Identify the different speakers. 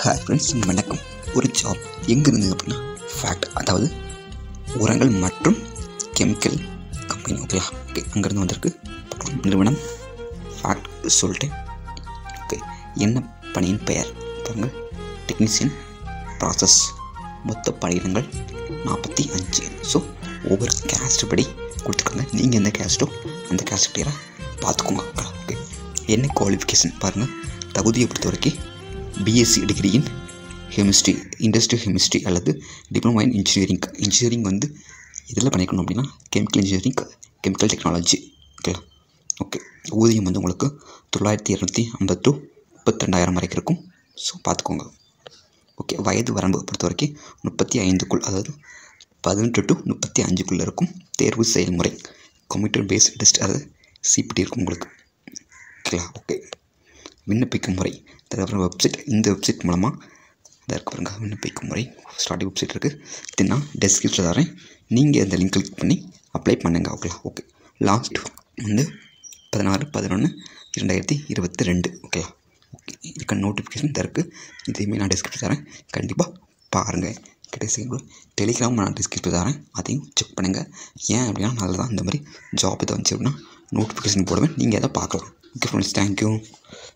Speaker 1: hi friends வணக்கம் ஒரு job எங்கே இருந்தது அப்படின்னா ஃபேக்ட் அதாவது உரங்கள் மற்றும் கெமிக்கல் கம்பெனி ஓகேங்களா ஓகே அங்கேருந்து வந்திருக்கு மற்றும் நிறுவனம் ஃபேக்ட் சொல்லிட்டேன் ஓகே என்ன பணியின் பெயர் பாருங்கள் டெக்னீஷியன் ப்ராசஸ் மொத்த பணியிடங்கள் நாற்பத்தி அஞ்சு ஸோ ஒவ்வொரு கேஸ்ட் படி கொடுத்துருக்காங்க நீங்கள் எந்த கேஸ்ட்டோ அந்த கேஸ்ட் கிளியராக பார்த்துக்கோங்க ஓகே என்ன குவாலிஃபிகேஷன் பாருங்கள் தகுதியை பொறுத்த வரைக்கும் BSc degree in chemistry industrial chemistry அல்லது டிப்ளமோ இன் இன்ஜினியரிங் இன்ஜினியரிங் வந்து இதில் பண்ணிக்கணும் அப்படின்னா கெமிக்கல் இன்ஜினியரிங் கெமிக்கல் டெக்னாலஜி ஓகேங்களா ஓகே ஊதியம் வந்து உங்களுக்கு தொள்ளாயிரத்தி இரநூத்தி ஐம்பது டு முப்பத்தி ரெண்டாயிரம் வரைக்கும் இருக்கும் ஸோ பார்த்துக்கோங்க ஓகே வயது வரம்பு பொறுத்த வரைக்கும் முப்பத்தி ஐந்துக்குள் அதாவது பதினெட்டு டு முப்பத்தி அஞ்சுக்குள்ளே இருக்கும் தேர்வு செயல்முறை கம்ப்யூட்டர் பேஸ்ட் டெஸ்ட் அதாவது சிபிடி இருக்கும் உங்களுக்கு ஓகேங்களா ஓகே விண்ணப்பிக்கும் முறை தவிர வெப்சைட் இந்த வெப்சைட் மூலமாக இதாக இருக்கு பாருங்க விண்ணப்பிக்கும் முறை ஸ்டார்டிங் வெப்சைட் இருக்குது இது நான் டெஸ்கிரிப்ஷனில் தரேன் நீங்கள் அந்த லிங்க் கிளிக் பண்ணி அப்ளை பண்ணுங்க ஓகேங்களா ஓகே லாஸ்ட் வந்து பதினாறு பதினொன்று இரண்டாயிரத்தி இருபத்தி ரெண்டு ஓகேங்களா ஓகே இதுக்கான நோட்டிஃபிகேஷன் தான் இருக்குது இதையுமே நான் டிஸ்கிரிப்ஷன் தரேன் கண்டிப்பாக பாருங்கள் கடைசி டெலிகிராம் நான் டிஸ்கிரிப்ஷன் தரேன் அதையும் செக் பண்ணுங்கள் ஏன் அப்படின்னா நல்லதான் இந்த மாதிரி ஜாப் இதை வந்துச்சு அப்படின்னா நோட்டிஃபிகேஷன் போடுவேன் நீங்கள் அதை பார்க்கலாம் ஓகே ஃப்ரெண்ட்ஸ் தேங்க்யூ